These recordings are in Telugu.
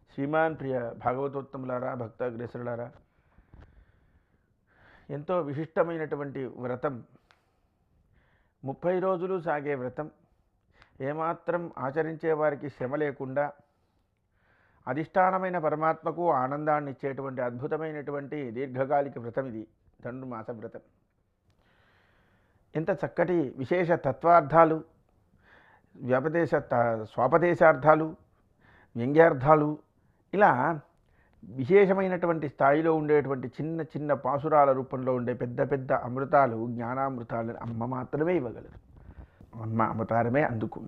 శ్రీమాన్ ప్రియ భాగవతోత్తములారా భక్తాగ్రేసులారా ఎంతో విశిష్టమైనటువంటి వ్రతం ముప్పై రోజులు సాగే వ్రతం ఏమాత్రం ఆచరించే వారికి శ్రమ లేకుండా అధిష్టానమైన పరమాత్మకు ఆనందాన్ని ఇచ్చేటువంటి అద్భుతమైనటువంటి దీర్ఘకాలిక వ్రతం ఇది ధనుర్మాస వ్రతం ఎంత చక్కటి విశేష తత్వార్థాలు వ్యపదేశ త- స్వాపదేశార్థాలు వ్యంగ్యార్థాలు ఇలా విశేషమైనటువంటి స్థాయిలో ఉండేటువంటి చిన్న చిన్న పాసురాల రూపంలో ఉండే పెద్ద పెద్ద అమృతాలు జ్ఞానామృతాలు అమ్మ మాత్రమే ఇవ్వగలదు అమ్మ అవతారమే అందుకు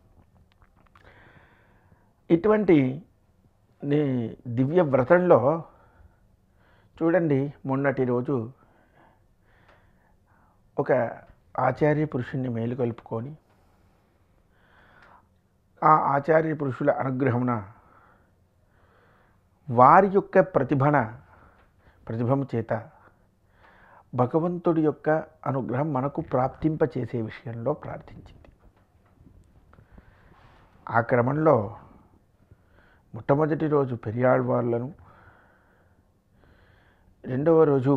ఇటువంటి నీ దివ్య వ్రతంలో చూడండి మొన్నటి రోజు ఒక ఆచార్య పురుషుణ్ణి మేలుకొల్పుకొని ఆ ఆచార్య పురుషుల అనుగ్రహమున వారి యొక్క ప్రతిభన ప్రతిభము చేత భగవంతుడి యొక్క అనుగ్రహం మనకు ప్రాప్తింపచేసే విషయంలో ప్రార్థించింది ఆ క్రమంలో మొట్టమొదటి రోజు పెరియాళ్వార్లను రెండవ రోజు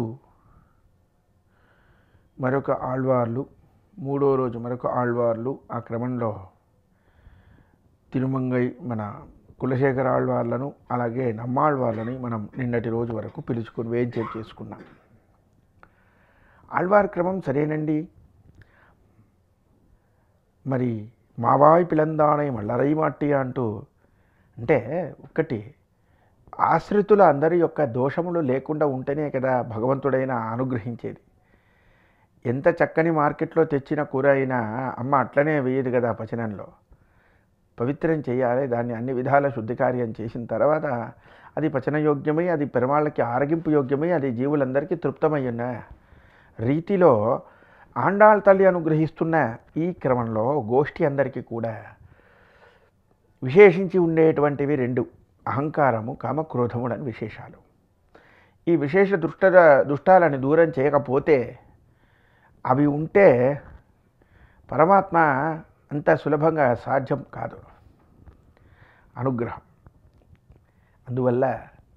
మరొక ఆళ్వార్లు మూడో రోజు మరొక ఆళ్వార్లు ఆ క్రమంలో తిరుమంగై మన కులశేఖర ఆళ్వార్లను అలాగే నమ్మాళ్వార్లని మనం నిన్నటి రోజు వరకు పిలుచుకొని వేయించేపు చేసుకున్నాం ఆళ్వార్ క్రమం సరేనండి మరి మావాయి పిలందానై మల్లరై మాట్టి అంటూ అంటే ఒకటి ఆశ్రితుల అందరి యొక్క దోషములు లేకుండా ఉంటేనే కదా భగవంతుడైన అనుగ్రహించేది ఎంత చక్కని మార్కెట్లో తెచ్చిన కూర అయినా అమ్మ అట్లనే వేయదు కదా పచనంలో పవిత్రం చేయాలి దాన్ని అన్ని విధాల శుద్ధి కార్యం చేసిన తర్వాత అది పచనయోగ్యమై అది పెరుమాళ్ళకి ఆరగింపు యోగ్యమై అది జీవులందరికీ తృప్తమై ఉన్న రీతిలో ఆండాళ్ తల్లి అనుగ్రహిస్తున్న ఈ క్రమంలో గోష్ఠి అందరికీ కూడా విశేషించి ఉండేటువంటివి రెండు అహంకారము కామక్రోధములని విశేషాలు ఈ విశేష దుష్ట దుష్టాలని దూరం చేయకపోతే అవి ఉంటే పరమాత్మ అంత సులభంగా సాధ్యం కాదు అనుగ్రహం అందువల్ల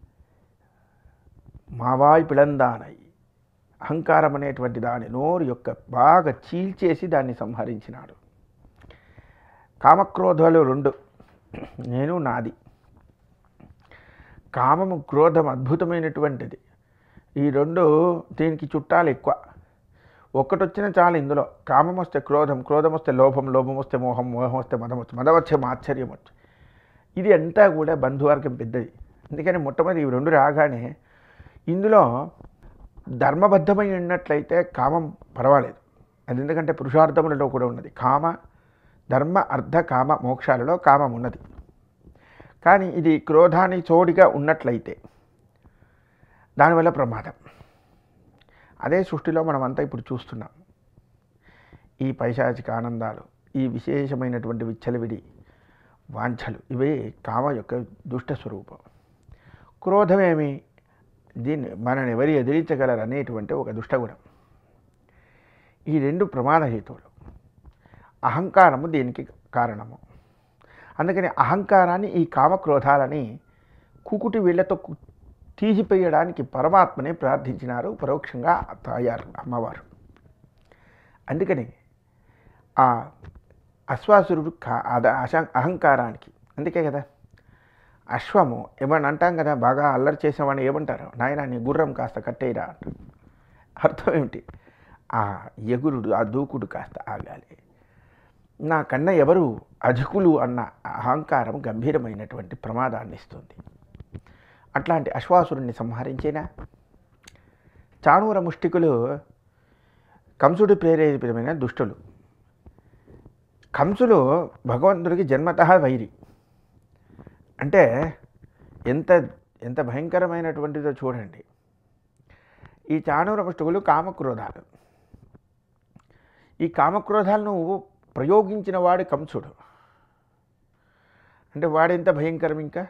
మావాయి పిళందానై అహంకారం అనేటువంటి దాని నోరు యొక్క బాగా చీల్చేసి దాన్ని సంహరించినాడు కామక్రోధాలు రెండు నేను నాది కామము క్రోధం అద్భుతమైనటువంటిది ఈ రెండు దీనికి చుట్టాలు ఎక్కువ ఒక్కటి వచ్చిన చాలు ఇందులో కామం వస్తే క్రోధం క్రోధం వస్తే లోభం లోభం వస్తే మోహం మోహం వస్తే మదం వస్తే మదం వచ్చే ఆశ్చర్యం వచ్చు ఇది అంతా కూడా బంధువర్గం పెద్దది అందుకని మొట్టమొదటి ఇవి రెండు రాగానే ఇందులో ధర్మబద్ధమై ఉన్నట్లయితే కామం పర్వాలేదు అది ఎందుకంటే పురుషార్థములలో కూడా ఉన్నది కామ ధర్మ అర్థ కామ మోక్షాలలో కామం ఉన్నది కానీ ఇది క్రోధానికి చోడిగా ఉన్నట్లయితే దానివల్ల ప్రమాదం అదే సృష్టిలో మనమంతా ఇప్పుడు చూస్తున్నాం ఈ పైశాచిక ఆనందాలు ఈ విశేషమైనటువంటి విచ్చలవిడి వాంఛలు ఇవే కామ యొక్క దుష్ట స్వరూపం క్రోధమేమి దీన్ని మనని ఎవరు ఎదిరించగలరు అనేటువంటి ఒక దుష్టగుణం ఈ రెండు ప్రమాదహేతువులు అహంకారము దీనికి కారణము అందుకని అహంకారాన్ని ఈ కామక్రోధాలని కుకుటి వీళ్లతో కు- తీసిపోయడానికి పరమాత్మనే ప్రార్థించినారు పరోక్షంగా తాయారు అమ్మవారు అందుకని ఆ అశ్వాసురుడు కా అద- అశ- అహంకారానికి అందుకే కదా అశ్వము ఏమని అంటాం కదా బాగా అల్లరి చేసేవాడిని ఏమంటారు నాయన నీ గుర్రం కాస్త కట్టేయరా అంటారు అర్థం ఏమిటి ఆ ఎగురుడు ఆ దూకుడు కాస్త ఆగాలి నా కన్నా ఎవరు అధికులు అన్న అహంకారం గంభీరమైనటువంటి ప్రమాదాన్ని ఇస్తుంది అట్లాంటి అశ్వాసురుణ్ణి సంహరించేనా చాణూర ముష్టికులు కంసుడి ప్రేరేపితమైన దుష్టులు కంసులు భగవంతుడికి జన్మత వైరి అంటే ఎంత ఎంత భయంకరమైనటువంటిదో చూడండి ఈ చాణూర ముష్టికులు కామక్రోధాలు ఈ కామక్రోధాలను ప్రయోగించిన వాడు కంసుడు అంటే వాడెంత భయంకరం ఇంకా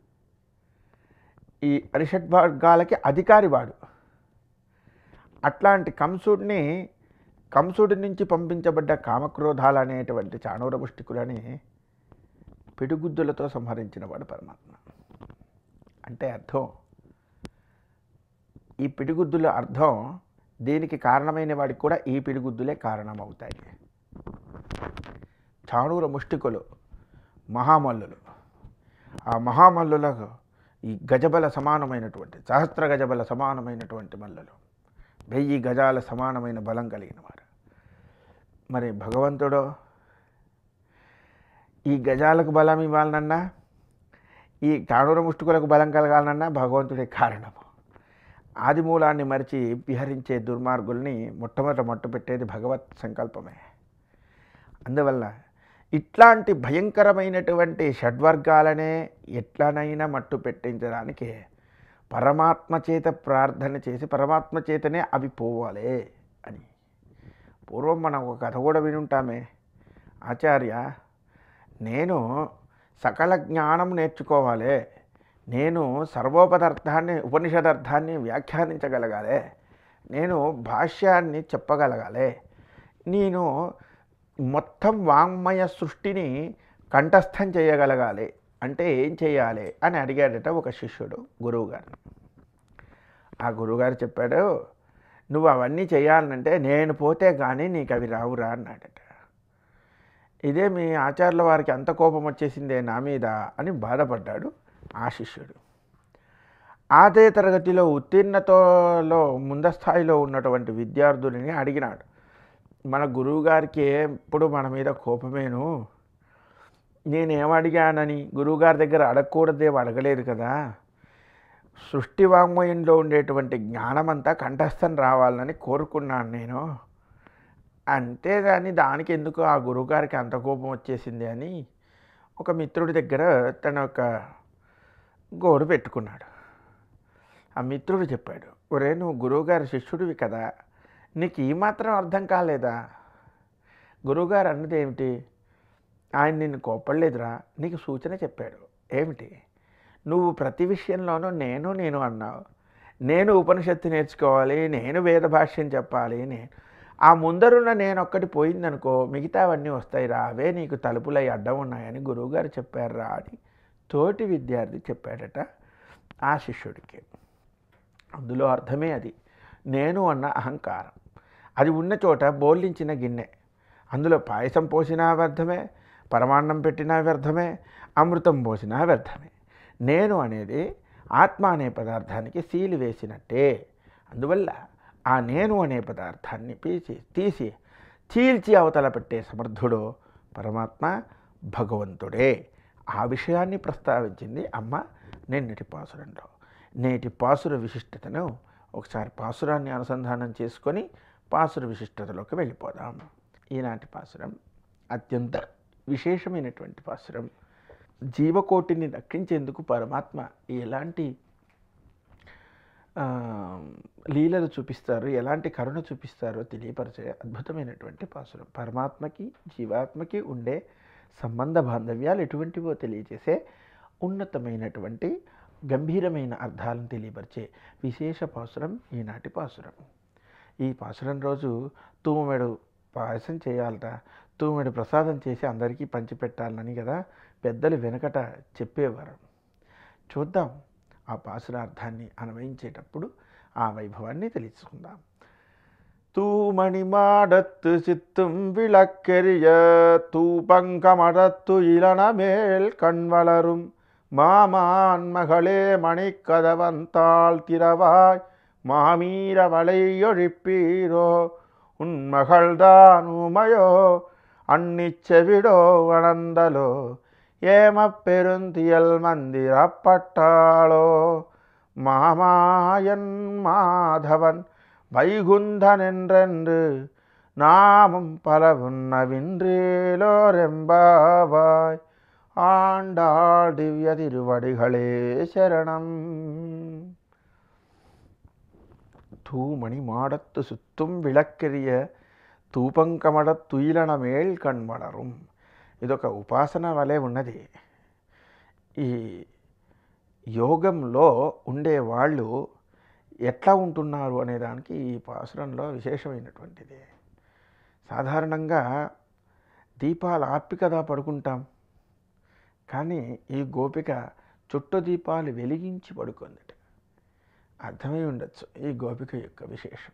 ఈ అరిషడ్వర్గాలకి అధికారి వాడు అట్లాంటి కంసుడిని కంసుడి నుంచి పంపించబడ్డ కామక్రోధాలు అనేటువంటి చాణూర ముష్టికులని పిడుగుద్దులతో సంహరించిన వాడు పరమాత్మ అంటే అర్థం ఈ పిడిగుద్దుల అర్థం దీనికి కారణమైన వాడికి కూడా ఈ పిడిగుద్దులే కారణమవుతాయి చాణూర ముష్టికులు మహామల్లులు ఆ మహామల్లులకు ఈ గజబల సమానమైనటువంటి సహస్ర గజబల సమానమైనటువంటి మల్లులు వెయ్యి గజాల సమానమైన బలం కలిగిన వారు మరి భగవంతుడు ఈ గజాలకు బలం ఇవ్వాలనన్నా ఈ చాణూర ముష్టికులకు బలం కలగాలనన్నా భగవంతుడే కారణము ఆదిమూలాన్ని మరిచి విహరించే దుర్మార్గుల్ని మొట్టమొదట మట్టు పెట్టేది భగవత్ సంకల్పమే అందువల్ల ఇట్లాంటి భయంకరమైనటువంటి షడ్వర్గాలనే ఎట్లనైనా మట్టు పెట్టించడానికి పరమాత్మ చేత ప్రార్థన చేసి పరమాత్మ చేతనే అవి పోవాలి అని పూర్వం మనం ఒక కథ కూడా వినుంటామే ఆచార్య నేను సకల జ్ఞానం నేర్చుకోవాలి నేను సర్వోపదార్థాన్ని ఉపనిషదర్థాన్ని వ్యాఖ్యానించగలగాలి నేను భాష్యాన్ని చెప్పగలగాలి నేను మొత్తం వాంగ్మయ సృష్టిని కంఠస్థం చేయగలగాలి అంటే ఏం చేయాలి అని అడిగాడట ఒక శిష్యుడు గురువుగారిని ఆ గురువుగారు చెప్పాడు నువ్వు అవన్నీ చేయాలంటే నేను పోతే కానీ నీకు అవి రావురా అన్నాడట ఇదే మీ ఆచార్యుల వారికి అంత కోపం వచ్చేసిందే నా మీద అని బాధపడ్డాడు ఆ శిష్యుడు అదే తరగతిలో ఉత్తీర్ణతలో ముందస్థాయిలో ఉన్నటువంటి విద్యార్థులని అడిగినాడు మన గురువుగారికి ఎప్పుడు మన మీద కోపమేను నేనేం అడిగానని గురువుగారి దగ్గర అడగకూడదేమో అడగలేదు కదా సృష్టి వాంగ్మయంలో ఉండేటువంటి జ్ఞానమంతా కంఠస్థం రావాలని కోరుకున్నాను నేను అంతేగాని దానికి ఎందుకు ఆ గురువుగారికి అంత కోపం వచ్చేసింది అని ఒక మిత్రుడి దగ్గర తన యొక్క గోడు పెట్టుకున్నాడు ఆ మిత్రుడు చెప్పాడు ఒరే నువ్వు గురువుగారి శిష్యుడివి కదా నీకు ఈ మాత్రం అర్థం కాలేదా గురువుగారు అన్నది ఏమిటి ఆయన నిన్ను కోపడలేదురా నీకు సూచన చెప్పాడు ఏమిటి నువ్వు ప్రతి విషయంలోనూ నేను నేను అన్నావు నేను ఉపనిషత్తు నేర్చుకోవాలి నేను వేద భాష్యం చెప్పాలి నేను ఆ ముందరున్న నేను ఒక్కటి పోయిందనుకో మిగతావన్నీ వస్తాయి రా అవే నీకు తలుపులై అడ్డం ఉన్నాయని గురువుగారు చెప్పారు రా అని తోటి విద్యార్థి చెప్పాడట ఆ శిష్యుడికి అందులో అర్థమే అది నేను అన్న అహంకారం అది ఉన్న చోట బోర్లించిన గిన్నె అందులో పాయసం పోసినా వ్యర్థమే పరమాన్నం పెట్టినా వ్యర్థమే అమృతం పోసినా వ్యర్థమే నేను అనేది ఆత్మ అనే పదార్థానికి సీలు వేసినట్టే అందువల్ల ఆ నేను అనే పదార్థాన్ని పీచి తీసి చీల్చి అవతల పెట్టే సమర్థుడు పరమాత్మ భగవంతుడే ఆ విషయాన్ని ప్రస్తావించింది అమ్మ నిన్నటి పాసురంలో నేటి పాసుర విశిష్టతను ఒకసారి పాసురాన్ని అనుసంధానం చేసుకొని పాసుర విశిష్టతలోకి వెళ్ళిపోదాం ఈనాటి పాసురం అత్యంత విశేషమైనటువంటి పాసురం జీవకోటిని రక్షించేందుకు పరమాత్మ ఎలాంటి ఆ, లీలలు చూపిస్తారు ఎలాంటి కరుణ చూపిస్తారో తెలియపరిచే అద్భుతమైనటువంటి పాసురం పరమాత్మకి జీవాత్మకి ఉండే సంబంధ బాంధవ్యాలు ఎటువంటివో తెలియజేసే ఉన్నతమైనటువంటి గంభీరమైన అర్థాలను తెలియపరిచే విశేష పాసురం ఈనాటి పాసురం ఈ పాసురం రోజు తూమెడు పాయసం చేయాలట తూమెడు ప్రసాదం చేసి అందరికీ పంచిపెట్టాలని కదా పెద్దలు వెనకట చెప్పేవారు చూద్దాం ఆ పాసురార్థాన్ని అన్వయించేటప్పుడు ఆ వైభవాన్ని తెలుసుకుందాం தூமணி மாடத்து சித்தும் விளக்கெரிய தூபங்கமடத்து இளனமேல் கண் வளரும் மாமான் மகளே மணிக்கதவந்தாள் திரவாய் மாமீரவளை ஒழிப்பீரோ உன் மகள்தான் உமையோ அன்னிச்செவிடோ வளர்ந்தலோ ஏமப் பெருந்தியல் மந்திரப்பட்டாளோ மாமாயன் மாதவன் வைகுந்தனென்றென்று நாமம் பலவுன்னவின்றேலோரெம்பாவாய் ஆண்டாள் திவ்ய திருவடிகளே சரணம் தூமணி மாடத்து சுத்தும் விளக்கெரிய తూపంకమడ తుయిలన మేల్ కణ్మడరం ఇదొక ఉపాసన వలె ఉన్నది ఈ యోగంలో ఉండే వాళ్ళు ఎట్లా ఉంటున్నారు అనే దానికి ఈ పాసురంలో విశేషమైనటువంటిది సాధారణంగా దీపాలు ఆర్పి కదా పడుకుంటాం కానీ ఈ గోపిక చుట్టు దీపాలు వెలిగించి పడుకుందట అర్థమై ఉండొచ్చు ఈ గోపిక యొక్క విశేషం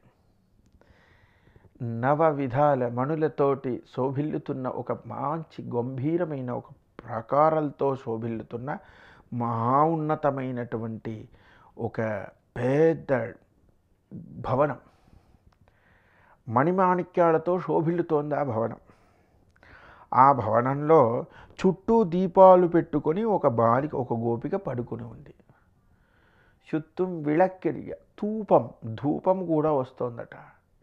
నవ విధాల మణులతోటి శోభిల్లుతున్న ఒక మంచి గంభీరమైన ఒక ప్రాకారాలతో శోభిల్లుతున్న మహా ఉన్నతమైనటువంటి ఒక పెద్ద భవనం మణిమాణిక్యాలతో శోభిల్లుతోంది ఆ భవనం ఆ భవనంలో చుట్టూ దీపాలు పెట్టుకొని ఒక బాలిక ఒక గోపిక పడుకుని ఉంది చుత్తుం విళక్కెరియ ధూపం ధూపం కూడా వస్తోందట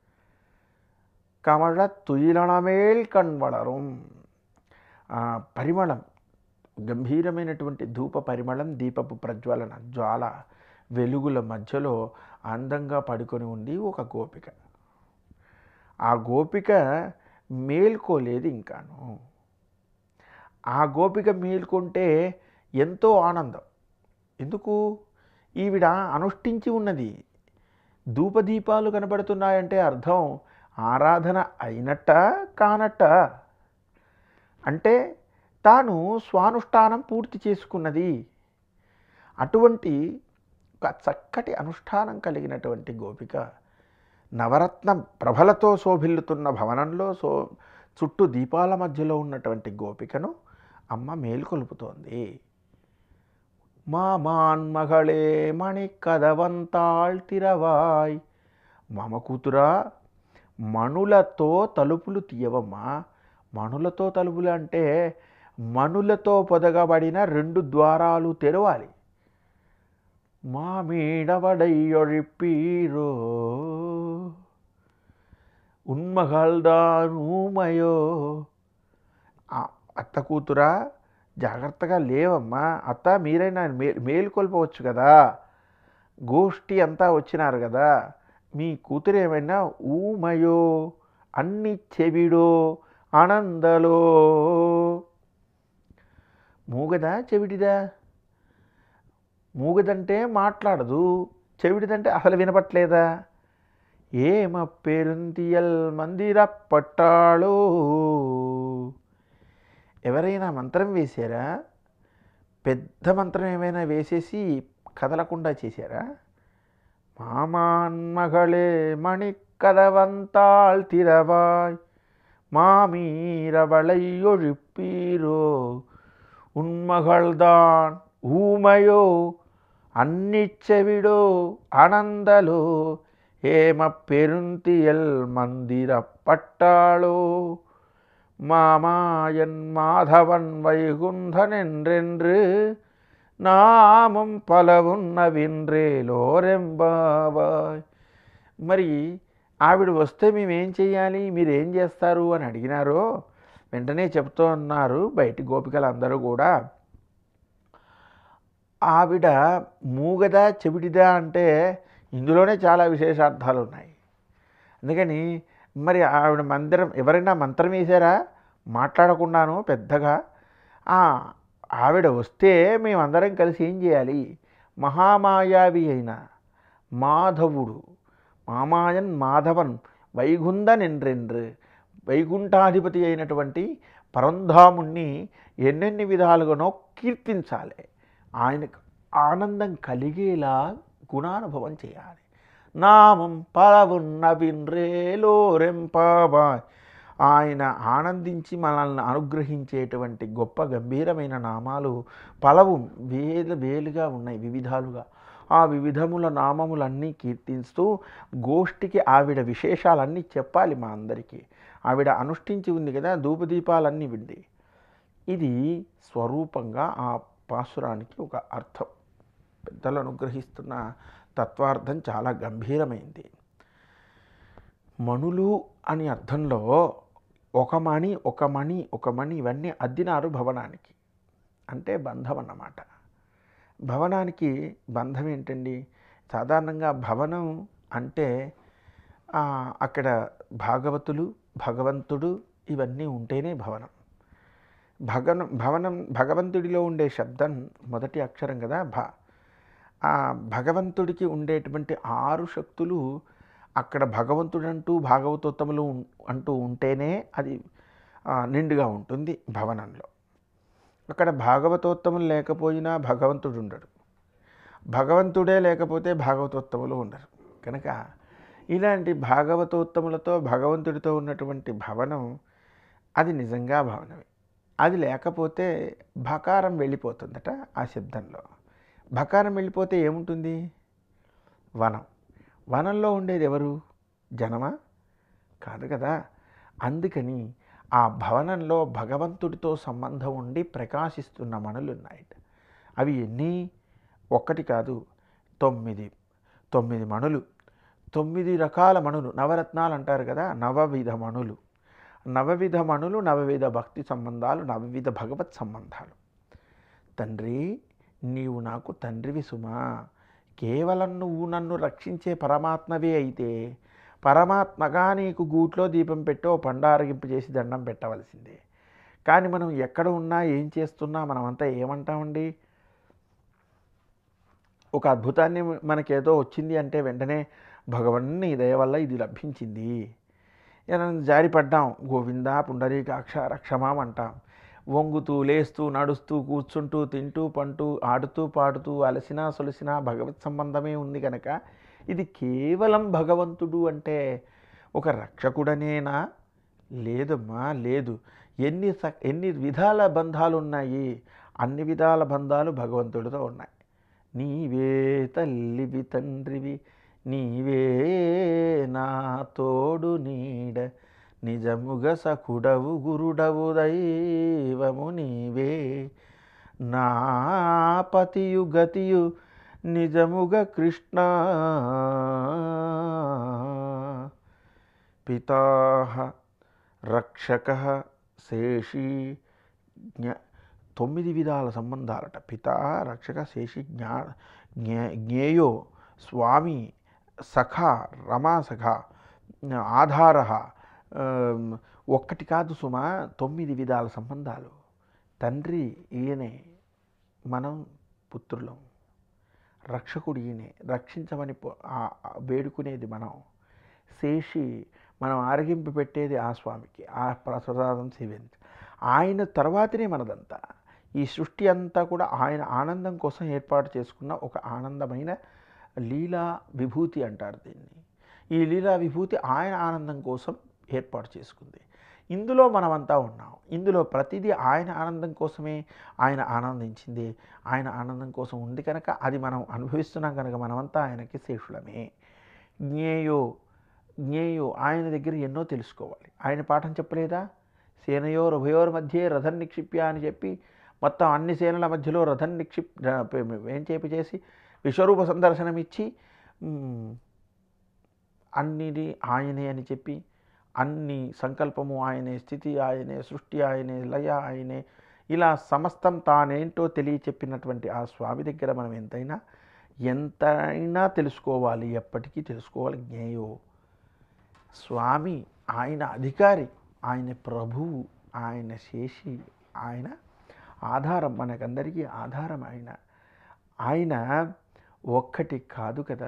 కమల తుయిలణమేల్ కణ్వళరం ఆ పరిమళం గంభీరమైనటువంటి ధూప పరిమళం దీపపు ప్రజ్వలన జ్వాల వెలుగుల మధ్యలో అందంగా పడుకొని ఉంది ఒక గోపిక ఆ గోపిక మేల్కోలేదు ఇంకాను ఆ గోపిక మేల్కొంటే ఎంతో ఆనందం ఎందుకు ఈవిడ అనుష్ఠించి ఉన్నది ధూపదీపాలు కనబడుతున్నాయంటే అర్థం ఆరాధన అయినట్ట కానట్ట అంటే తాను స్వానుష్ఠానం పూర్తి చేసుకున్నది అటువంటి ఒక చక్కటి అనుష్ఠానం కలిగినటువంటి గోపిక నవరత్న ప్రభలతో శోభిల్లుతున్న భవనంలో సో చుట్టూ దీపాల మధ్యలో ఉన్నటువంటి గోపికను అమ్మ మేల్కొలుపుతోంది మామాన్మகளே మణి కదవంతాళ్ తిరవాయ్ మామ కూతురా మణులతో తలుపులు తీయవమ్మా మణులతో తలుపులు అంటే మణులతో పొదగబడిన రెండు ద్వారాలు తెరవాలి మా మీడవడయ్యొழிப்பீரோ ఉన్మగల్దాన్ ఊమయో అత్త కూతురా జాగ్రత్తగా లేవమ్మా అత్త మీరైనా మే మేలుకొల్పవచ్చు కదా గోష్ఠి అంతా వచ్చినారు కదా మీ కూతురు ఏమైనా ఊమయో అన్ని చెవిడో ఆనందలో మూగదా చెవిడిదా మూగదంటే మాట్లాడదు చెవిడిదంటే అసలు వినపట్లేదా ఏమ పెరుంతియల్ మందిర పట్టాళో ఎవరైనా మంత్రం వేశారా పెద్ద మంత్రం ఏమైనా వేసేసి కదలకుండా చేశారా మామాన్మகளே మణి కదవంతాళ్ తిరవాయ్ மாமீரவளையொழிப்பீரோ உண்மகள்தான் ஊமையோ அன்னிச்செவிடோ அனந்தலோ ஏம பெருந்தியல் மந்திர பட்டாளோ மாமாயன் மாதவன் வைகுந்தன் என்றென்று నామం పలవున్నవిన్రేలోరెంబాబాయ్ మరి ఆవిడ వస్తే మేమేం చేయాలి మీరేం చేస్తారు అని అడిగినారో వెంటనే చెప్తూ ఉన్నారు బయటి గోపికలు అందరూ కూడా ఆవిడ మూగదా చెవిటిదా అంటే ఇందులోనే చాలా విశేషార్థాలు ఉన్నాయి అందుకని మరి ఆవిడ మందిరం ఎవరైనా మంత్రం వేశారా మాట్లాడకుండాను పెద్దగా ఆ, ఆవిడ వస్తే మేమందరం కలిసి ఏం చేయాలి మహామాయావి అయిన మాధవుడు మామాయన్ మాధవన్ వైగుందన్ ఎండ్రెండ్రు వైకుంఠాధిపతి అయినటువంటి పరంధాముణ్ణి ఎన్నెన్ని విధాలుగానో కీర్తించాలి ఆయనకు ఆనందం కలిగేలా గుణానుభవం చేయాలి నామం పలవున్న విన్రేలో రెంపాబాయ్ ఆయన ఆనందించి మనల్ని అనుగ్రహించేటువంటి గొప్ప గంభీరమైన నామాలు పలవు వేలు వేలుగా ఉన్నాయి వివిధాలుగా ఆ వివిధముల నామములన్నీ కీర్తిస్తూ గోష్ఠికి ఆవిడ విశేషాలన్నీ చెప్పాలి మా అందరికీ ఆవిడ అనుష్ఠించి ఉంది కదా ధూపదీపాలన్నీ వింది ఇది స్వరూపంగా ఆ పాసురానికి ఒక అర్థం పెద్దలు అనుగ్రహిస్తున్న తత్వార్థం చాలా గంభీరమైంది మణులు అని అర్థంలో ఒక మణి ఒక మణి ఒక మణి ఇవన్నీ అద్దినారు భవనానికి అంటే బంధం అన్నమాట భవనానికి బంధం ఏంటండి సాధారణంగా భవనం అంటే ఆ, అక్కడ భాగవతులు భగవంతుడు ఇవన్నీ ఉంటేనే భవనం భగనం భవనం భగవంతుడిలో ఉండే శబ్దం మొదటి అక్షరం కదా భ ఆ భగవంతుడికి ఉండేటువంటి ఆరు శక్తులు అక్కడ భగవంతుడంటూ భాగవతోత్తములు ఉం- అంటూ ఉంటేనే అది ఆ, నిండుగా ఉంటుంది భవనంలో అక్కడ భాగవతోత్తములు లేకపోయినా భగవంతుడు ఉండడు భగవంతుడే లేకపోతే భాగవతోత్తములు ఉండరు కనుక ఇలాంటి భాగవతోత్తములతో భగవంతుడితో ఉన్నటువంటి భవనం అది నిజంగా భవనమే అది లేకపోతే భకారం వెళ్ళిపోతుందట ఆ శబ్దంలో భకారం వెళ్ళిపోతే ఏముంటుంది వనం వనంలో ఉండేది ఎవరు జనమా కాదు కదా అందుకని ఆ భవనంలో భగవంతుడితో సంబంధం ఉండి ప్రకాశిస్తున్న మణులు ఉన్నాయి అవి ఎన్ని ఒక్కటి కాదు తొమ్మిది తొమ్మిది మణులు తొమ్మిది రకాల మణులు నవరత్నాలు అంటారు కదా నవవిధ మణులు నవవిధ మణులు నవవిధ భక్తి సంబంధాలు నవవిధ భగవత్ సంబంధాలు తండ్రి నీవు నాకు తండ్రివి సుమా కేవలం నువ్వు నన్ను రక్షించే పరమాత్మవే అయితే పరమాత్మగా నీకు గూట్లో దీపం పెట్టి ఓ పండారగింపు చేసి దండం పెట్టవలసిందే కానీ మనం ఎక్కడ ఉన్నా ఏం చేస్తున్నా మనమంతా ఏమంటామండి ఒక అద్భుతాన్ని మనకేదో వచ్చింది అంటే వెంటనే భగవన్ని దయ వల్ల ఇది లభించింది మనం జారిపడ్డాం గోవిందా పుండరీకాక్ష రక్షమాం అంటాం వంగుతూ లేస్తూ నడుస్తూ కూర్చుంటూ తింటూ పంటూ ఆడుతూ పాడుతూ అలసినా సొలసినా భగవత్ సంబంధమే ఉంది కనుక ఇది కేవలం భగవంతుడు అంటే ఒక రక్షకుడనేనా లేదమ్మా లేదు ఎన్ని స ఎన్ని విధాల బంధాలు ఉన్నాయి అన్ని విధాల బంధాలు భగవంతుడితో ఉన్నాయి నీవే తల్లివి తండ్రివి నీవే నా తోడు నీడ నిజముగ సఖుడవు గురుడవు దైవము నీవే నా పతియు గతియు నిజముగ కృష్ణ పితాహ రక్షక శేషి జ్ఞ తొమ్మిది విధాల సంబంధాలట పిత రక్షక శేషి జ్ఞా జ్ఞే జ్ఞేయో స్వామి సఖ రమా సఖ ఆధార ఒక్కటి కాదు సుమా తొమ్మిది విధాల సంబంధాలు తండ్రి ఈయనే మనం పుత్రులం రక్షకుడు ఈయనే రక్షించమని పో- ఆ- ఆ వేడుకునేది మనం శేషి మనం ఆరగింపు పెట్టేది ఆ స్వామికి ఆ ప్రసాదం సేవించి ఆయన తర్వాతనే మనదంతా ఈ సృష్టి అంతా కూడా ఆయన ఆనందం కోసం ఏర్పాటు చేసుకున్న ఒక ఆనందమైన లీలా విభూతి అంటారు దీన్ని ఈ లీలా విభూతి ఆయన ఆనందం కోసం ఏర్పాటు చేసుకుంది ఇందులో మనమంతా ఉన్నాం ఇందులో ప్రతిదీ ఆయన ఆనందం కోసమే ఆయన ఆనందించింది ఆయన ఆనందం కోసం ఉంది కనుక అది మనం అనుభవిస్తున్నాం కనుక మనమంతా ఆయనకి శేషులమే జ్ఞేయో జ్ఞేయో ఆయన దగ్గర ఎన్నో తెలుసుకోవాలి ఆయన పాఠం చెప్పలేదా సేనయోర్ ఉభయోర్ మధ్యే రథం నిక్షిప్య అని చెప్పి మొత్తం అన్ని సేనల మధ్యలో రథం నిక్షిప్ ఏం చేపి చేసి విశ్వరూప సందర్శనం ఇచ్చి మ్, అన్నిది ఆయనే అని చెప్పి అన్ని సంకల్పము ఆయనే స్థితి ఆయనే సృష్టి ఆయనే లయ ఆయనే ఇలా సమస్తం తానేంటో తెలియచెప్పినటువంటి ఆ స్వామి దగ్గర మనం ఎంతైనా ఎంతైనా తెలుసుకోవాలి ఎప్పటికీ తెలుసుకోవాలి జ్ఞేయో స్వామి ఆయన అధికారి ఆయన ప్రభువు ఆయన శేషి ఆయన ఆధారం మనకందరికీ ఆధారం ఆయన ఆయన ఒక్కటి కాదు కదా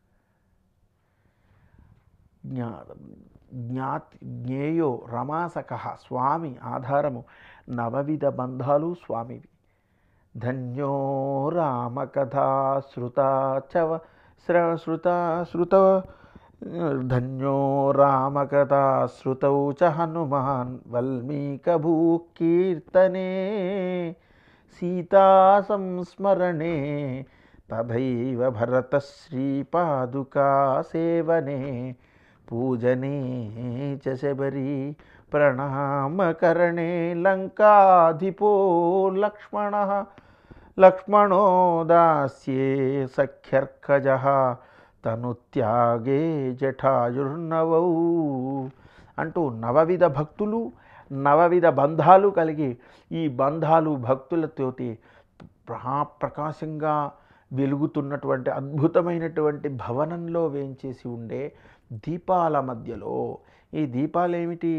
జ్ఞా జ్ఞాతి జ్ఞేయో రమాసక స్వామి ఆధారము నవవిధ బంధాలు స్వామివి ధన్యో రామకథా శ్రుత చవ శ్ర శ్రుత శ్రుత ధన్యో రామకథా శ్రుతౌ చ హనుమాన్ వల్మీకభూకీర్తనే సీతా సంస్మరణే తథైవ భరత శ్రీపాదుకా సేవనే పూజనే చ శబరి ప్రణామకరణే లంకాధిపో లక్ష్మణ లక్ష్మణో దాస్యే సఖ్యర్కజ తనుత్యాగే జఠాయుర్నవౌ అంటూ నవవిధ భక్తులు నవవిధ బంధాలు కలిగి ఈ బంధాలు భక్తులతోటి ప్రకాశంగా వెలుగుతున్నటువంటి అద్భుతమైనటువంటి భవనంలో వేంచేసి ఉండే దీపాల మధ్యలో ఈ దీపాలు ఏమిటి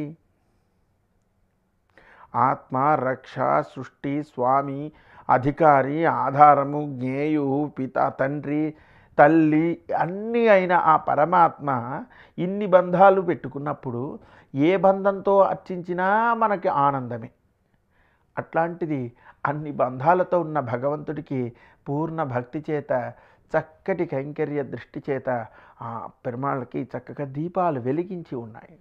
ఆత్మ రక్ష సృష్టి స్వామి అధికారి ఆధారము జ్ఞేయు పిత తండ్రి తల్లి అన్నీ అయిన ఆ పరమాత్మ ఇన్ని బంధాలు పెట్టుకున్నప్పుడు ఏ బంధంతో అర్చించినా మనకి ఆనందమే అట్లాంటిది అన్ని బంధాలతో ఉన్న భగవంతుడికి పూర్ణ భక్తి చేత చక్కటి కైంకర్య దృష్టి చేత ఆ పెరుమాళ్ళకి చక్కగా దీపాలు వెలిగించి ఉన్నాయి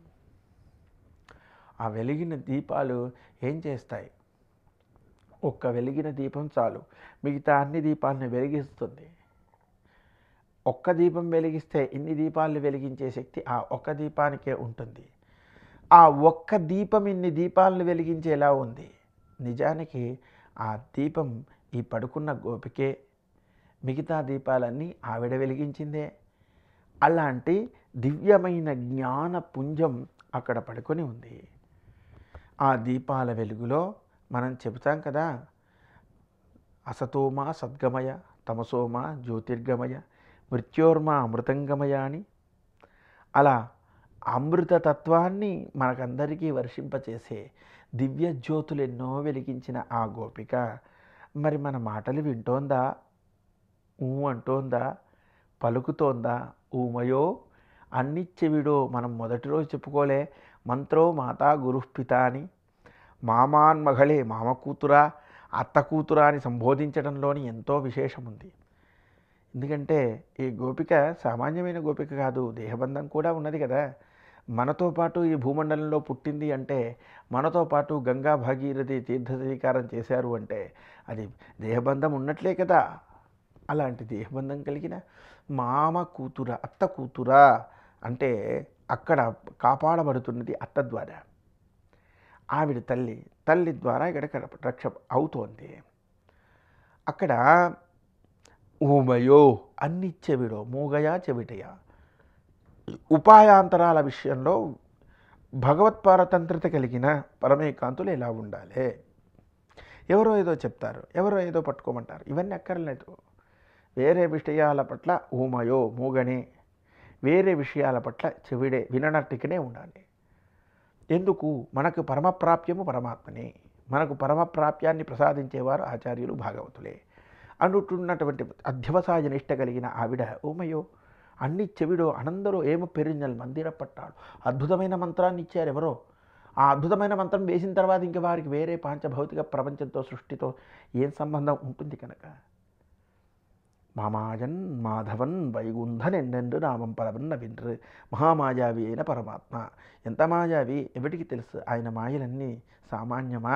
ఆ వెలిగిన దీపాలు ఏం చేస్తాయి ఒక్క వెలిగిన దీపం చాలు మిగతా అన్ని దీపాలను వెలిగిస్తుంది ఒక్క దీపం వెలిగిస్తే ఇన్ని దీపాలను వెలిగించే శక్తి ఆ ఒక్క దీపానికే ఉంటుంది ఆ ఒక్క దీపం ఇన్ని దీపాలను వెలిగించేలా ఉంది నిజానికి ఆ దీపం ఈ పడుకున్న గోపికే మిగతా దీపాలన్నీ ఆవిడ వెలిగించిందే అలాంటి దివ్యమైన జ్ఞాన పుంజం అక్కడ పడుకొని ఉంది ఆ దీపాల వెలుగులో మనం చెబుతాం కదా అసతోమా సద్గమయ తమసోమా జ్యోతిర్గమయ మృత్యోర్మా అమృతంగమయ అని అలా అమృత తత్వాన్ని మనకందరికీ వర్షింపచేసే దివ్య జ్యోతులు ఎన్నో వెలిగించిన ఆ గోపిక మరి మన మాటలు వింటోందా ఊ అంటోందా పలుకుతోందా ఊమయో అన్ని చెవిడో మనం మొదటి రోజు చెప్పుకోలే మంత్రో మాతా గురుఃపిత అని మామాన్ మగళే మామ కూతురా అత్త కూతురా అని సంబోధించడంలోని ఎంతో విశేషం ఉంది ఎందుకంటే ఈ గోపిక సామాన్యమైన గోపిక కాదు దేహబంధం కూడా ఉన్నది కదా మనతో పాటు ఈ భూమండలంలో పుట్టింది అంటే మనతో పాటు గంగా భాగీరథి తీర్థ శ్రీకారం చేశారు అంటే అది దేహబంధం ఉన్నట్లే కదా అలాంటి దేహబంధం కలిగిన మామ కూతుర అత్త కూతురా అంటే అక్కడ కాపాడబడుతున్నది అత్త ద్వారా ఆవిడ తల్లి తల్లి ద్వారా ఇక్కడ రక్ష అవుతోంది అక్కడ ఊమయో అన్ని చెవిడో మూగయా చెవిటయా ఉపాయాంతరాల విషయంలో భగవత్పారతంత్రత కలిగిన పరమేకాంతులు ఎలా ఉండాలి ఎవరో ఏదో చెప్తారు ఎవరో ఏదో పట్టుకోమంటారు ఇవన్నీ అక్కర్లేదు వేరే విషయాల పట్ల ఊమయో మూగనే వేరే విషయాల పట్ల చెవిడే విననట్టుగానే ఉండాలి ఎందుకు మనకు పరమప్రాప్యము పరమాత్మనే మనకు పరమప్రాప్యాన్ని ప్రసాదించేవారు ఆచార్యులు భాగవతులే అనుటున్నటువంటి అధ్యవసాయ నిష్ట కలిగిన ఆవిడ ఓమయో అన్ని చెవిడో అనందరూ ఏమో పెరిഞ്ഞల్ మందిర పట్టాడు అద్భుతమైన మంత్రాన్ని ఇచ్చారు ఎవరో ఆ అద్భుతమైన మంత్రం వేసిన తర్వాత ఇంక వారికి వేరే పాంచభౌతిక ప్రపంచంతో సృష్టితో ఏం సంబంధం ఉంటుంది కనుక మామాజన్ మాధవన్ వైగుంధన్ ఎన్నెండు నామం పలవన్న విండ్రు మహామాయావి అయిన పరమాత్మ ఎంత మాయావి ఎవరికి తెలుసు ఆయన మాయలన్నీ సామాన్యమా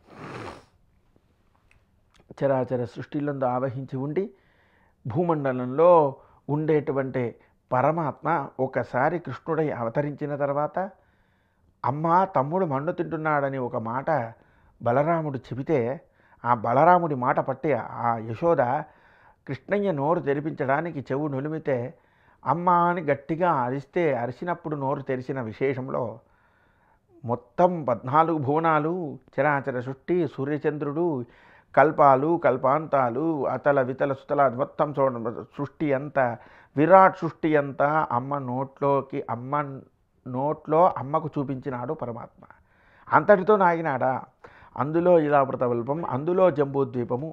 చరాచర సృష్టిలందు ఆవహించి ఉండి భూమండలంలో ఉండేటువంటి పరమాత్మ ఒకసారి కృష్ణుడై అవతరించిన తర్వాత అమ్మ తమ్ముడు మన్ను తింటున్నాడని ఒక మాట బలరాముడు చెబితే ఆ బలరాముడి మాట పట్టి ఆ యశోద కృష్ణయ్య నోరు తెరిపించడానికి చెవు నులిమితే అమ్మ అని గట్టిగా అరిస్తే అరిచినప్పుడు నోరు తెరిచిన విశేషంలో మొత్తం పద్నాలుగు భువనాలు చరాచర సృష్టి సూర్యచంద్రుడు కల్పాలు కల్పాంతాలు అతల వితల సుతల మొత్తం చూడ సృష్టి అంతా విరాట్ సృష్టి అంతా అమ్మ నోట్లోకి అమ్మ నోట్లో అమ్మకు చూపించినాడు పరమాత్మ అంతటితో నాగినాడా అందులో ఇలావృతవల్పం అందులో జంబూద్వీపము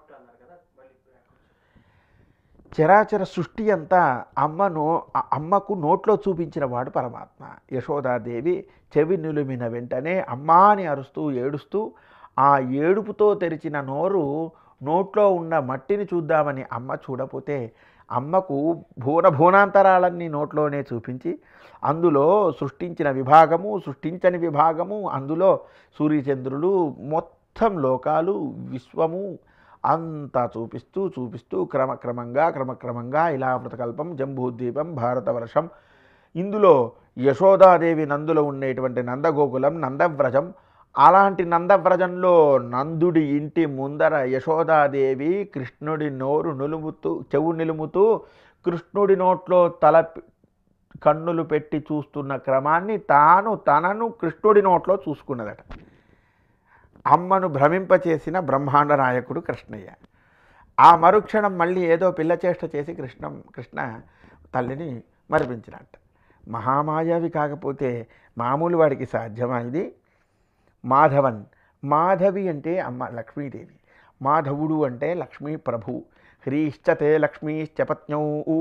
చరాచర సృష్టి అంతా అమ్మ నో అమ్మకు నోట్లో చూపించిన వాడు పరమాత్మ యశోదాదేవి చెవి నిలుమిన వెంటనే అమ్మా అని అరుస్తూ ఏడుస్తూ ఆ ఏడుపుతో తెరిచిన నోరు నోట్లో ఉన్న మట్టిని చూద్దామని అమ్మ చూడపోతే అమ్మకు భూన భూనాంతరాలన్నీ నోట్లోనే చూపించి అందులో సృష్టించిన విభాగము సృష్టించని విభాగము అందులో సూర్యచంద్రులు మొత్తం లోకాలు విశ్వము అంతా చూపిస్తూ చూపిస్తూ క్రమక్రమంగా క్రమక్రమంగా ఇలా వ్రతకల్పం జంబూద్వీపం భారతవర్షం ఇందులో యశోదాదేవి నందులో ఉండేటువంటి నందగోకులం నందవ్రజం అలాంటి నందవ్రజంలో నందుడి ఇంటి ముందర యశోదాదేవి కృష్ణుడి నోరు నులుముతూ చెవు నిలుముతూ కృష్ణుడి నోట్లో తల కన్నులు పెట్టి చూస్తున్న క్రమాన్ని తాను తనను కృష్ణుడి నోట్లో చూసుకున్నదట అమ్మను భ్రమింపచేసిన బ్రహ్మాండ నాయకుడు కృష్ణయ్య ఆ మరుక్షణం మళ్ళీ ఏదో పిల్లచేష్ట చేసి కృష్ణం కృష్ణ తల్లిని మరిపించినట్ట మహామాయావి కాకపోతే మామూలు వాడికి సాధ్యమా ఇది మాధవన్ మాధవి అంటే అమ్మ లక్ష్మీదేవి మాధవుడు అంటే లక్ష్మీ ప్రభు హ్రీశ్చతే లక్ష్మీశ్చ పత్న్యౌ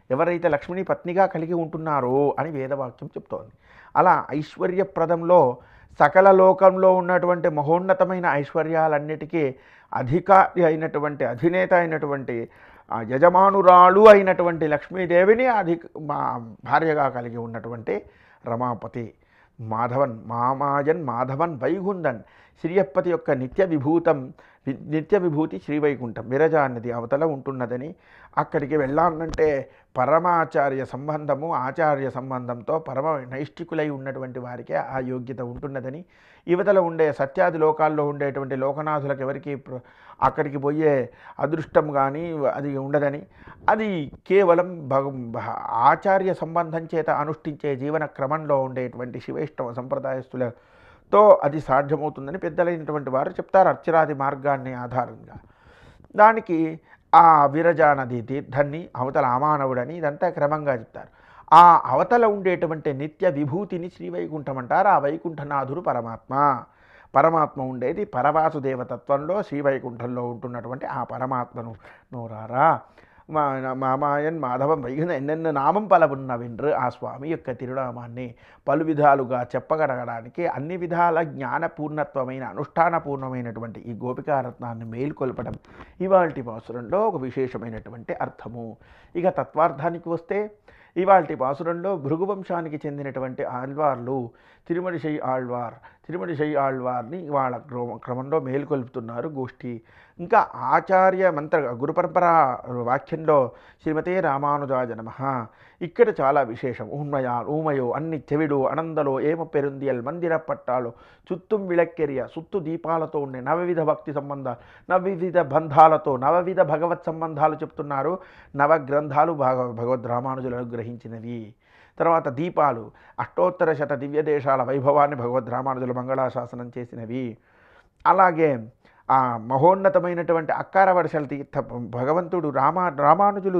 ఎవరైతే లక్ష్మిని పత్నిగా కలిగి ఉంటున్నారో అని వేదవాక్యం చెప్తోంది అలా ఐశ్వర్యప్రదంలో సకల లోకంలో ఉన్నటువంటి మహోన్నతమైన ఐశ్వర్యాలన్నిటికీ అధికారి అయినటువంటి అధినేత అయినటువంటి ఆ యజమానురాలు అయినటువంటి లక్ష్మీదేవిని అధిక మా భార్యగా కలిగి ఉన్నటువంటి రమాపతి మాధవన్ మామాయన్ మాధవన్ వైగుందన్ శ్రీయప్పతి యొక్క నిత్య విభూతం వి- నిత్య విభూతి శ్రీవైకుంఠం విరజ అన్నది అవతల ఉంటున్నదని అక్కడికి వెళ్ళాలంటే పరమాచార్య సంబంధము ఆచార్య సంబంధంతో పరమ నైష్ఠికులై ఉన్నటువంటి వారికే ఆ యోగ్యత ఉంటున్నదని యువతల ఉండే సత్యాది లోకాల్లో ఉండేటువంటి లోకనాథులకు ఎవరికి ప్ర- అక్కడికి పోయే అదృష్టం కానీ అది ఉండదని అది కేవలం భగ భ- ఆచార్య సంబంధం చేత అనుష్ఠించే జీవన క్రమంలో ఉండేటువంటి శివైష్ణవ సంప్రదాయస్తులతో అది సాధ్యమవుతుందని పెద్దలైనటువంటి వారు చెప్తారు అర్చరాది మార్గాన్ని ఆధారంగా దానికి ఆ విరజా నది తీర్థాన్ని అవతల అమానవుడని ఇదంతా క్రమంగా చెప్తారు ఆ అవతల ఉండేటువంటి నిత్య విభూతిని శ్రీవైకుంఠం అంటారు ఆ వైకుంఠనాథుడు పరమాత్మ పరమాత్మ ఉండేది పరవాసు దేవతత్వంలో శ్రీవైకుంఠంలో ఉంటున్నటువంటి ఆ పరమాత్మను నోరారా మా మామాయన్ మాధవం వైగుణ ఎన్నెన్న నామం పలవున్న విండ్రు ఆ స్వామి యొక్క తిరునామాన్ని పలు విధాలుగా చెప్పగలగడానికి అన్ని విధాల జ్ఞానపూర్ణత్వమైన అనుష్ఠానపూర్ణమైనటువంటి ఈ గోపికారత్నాన్ని మేల్కొల్పడం ఇవాల్టి పాసురంలో ఒక విశేషమైనటువంటి అర్థము ఇక తత్వార్థానికి వస్తే ఇవాల్టి పాసురంలో భృగువంశానికి చెందినటువంటి ఆళ్వార్లు తిరుమడిశై ఆళ్వార్ తిరుమడిశై ఆళ్వార్ని వాళ్ళ క్రమ- క్రమంలో మేల్కొల్పుతున్నారు గోష్ఠి ఇంకా ఆచార్య మంత్ర గురు పరంపర వాక్యంలో శ్రీమతే రామానుజాయ నమః ఇక్కడ చాలా విశేషం ఊమయా ఊమయో అన్ని చెవిడు అనందలో ఏమ పెరుందియల్ మందిర పట్టాలు చుత్తుం విళక్కెరియ సుత్తు దీపాలతో ఉండే నవవిధ భక్తి సంబంధ నవవిధ బంధాలతో నవవిధ భగవత్ సంబంధాలు చెప్తున్నారు నవ గ్రంథాలు భాగ భగవద్ రామానుజులు అనుగ్రహించినవి తర్వాత దీపాలు అష్టోత్తర శత దివ్య దేశాల వైభవాన్ని భగవద్ రామానుజులు మంగళాశాసనం చేసినవి అలాగే ఆ మహోన్నతమైనటువంటి అక్కార వరసల తీర్థ భగవంతుడు రామా రామానుజులు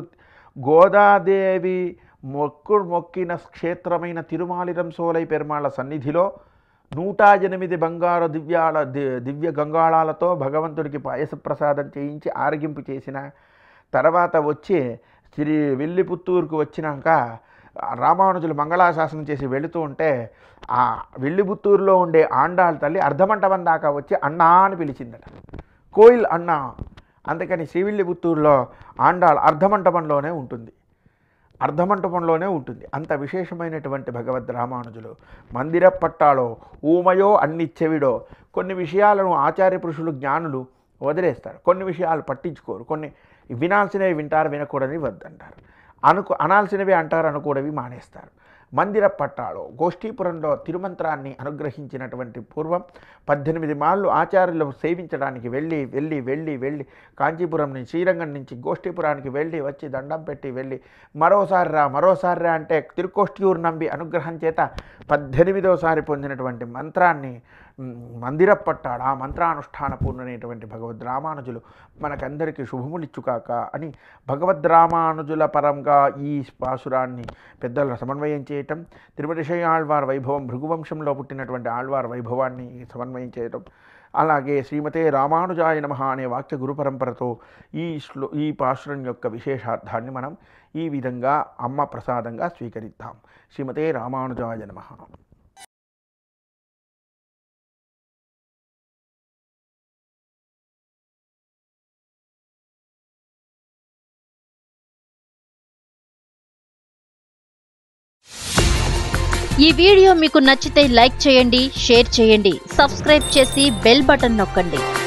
గోదాదేవి మొక్కు మొక్కిన క్షేత్రమైన తిరుమాలిరం సోలై పెరుమాళ్ళ సన్నిధిలో నూట ఎనిమిది బంగారు దివ్యాల ది- దివ్య గంగాళాలతో భగవంతుడికి పాయస ప్రసాదం చేయించి ఆరగింపు చేసిన తర్వాత వచ్చి శ్రీ విల్లిపుత్తూరుకు వచ్చినాక ఆ రామానుజులు మంగళాశాసనం చేసి వెళుతూ ఉంటే ఆ విల్లిపుత్తూరులో ఉండే ఆండాళ్ళ తల్లి అర్ధమంటపం దాకా వచ్చి అన్నా అని పిలిచిందట కోయిల్ అన్నా అందుకని శ్రీవిల్లిపుత్తూరులో ఆండాళ్ అర్ధమంటపంలోనే ఉంటుంది అర్ధమంటపంలోనే ఉంటుంది అంత విశేషమైనటువంటి భగవద్ రామానుజులు మందిర పట్టాలో ఊమయో అన్ని చెవిడో కొన్ని విషయాలను ఆచార్య పురుషులు జ్ఞానులు వదిలేస్తారు కొన్ని విషయాలు పట్టించుకోరు కొన్ని వినాల్సినవి వింటారు వినకూడని వద్దంటారు అనుకు అనాల్సినవి అంటారు అనుకూడవి మానేస్తారు మందిర పట్టాలో గోష్ఠీపురంలో తిరుమంత్రాన్ని అనుగ్రహించినటువంటి పూర్వం పద్దెనిమిది మాళ్ళు ఆచార్యులు సేవించడానికి వెళ్ళి వెళ్ళి వెళ్ళి వెళ్ళి కాంచీపురం నుంచి శ్రీరంగం నుంచి గోష్ఠీపురానికి వెళ్ళి వచ్చి దండం పెట్టి వెళ్ళి మరోసారి రా మరోసారి రా అంటే తిరుకోష్ఠియూరు నంబి అనుగ్రహం చేత పద్దెనిమిదోసారి పొందినటువంటి మంత్రాన్ని మ్, మందిర పట్టాడు ఆ మంత్రానుష్ఠాన పూర్ణమైనటువంటి భగవద్ రామానుజులు మనకందరికీ శుభములిచ్చుకాక అని భగవద్ రామానుజుల పరంగా ఈ పాసురాన్ని పెద్దల సమన్వయం చేయటం తిరుమతిశయ ఆళ్వార్ వైభవం భృగువంశంలో పుట్టినటువంటి ఆళ్వార్ వైభవాన్ని సమన్వయం చేయటం అలాగే శ్రీమతే రామానుజాయ నమః అనే వాక్య గురు పరంపరతో ఈ శ్లో ఈ పాశురం యొక్క విశేషార్థాన్ని మనం ఈ విధంగా అమ్మ ప్రసాదంగా స్వీకరిద్దాం శ్రీమతే రామానుజాయ నమః ఈ వీడియో మీకు నచ్చితే లైక్ చేయండి షేర్ చేయండి సబ్స్క్రైబ్ చేసి బెల్ బటన్ నొక్కండి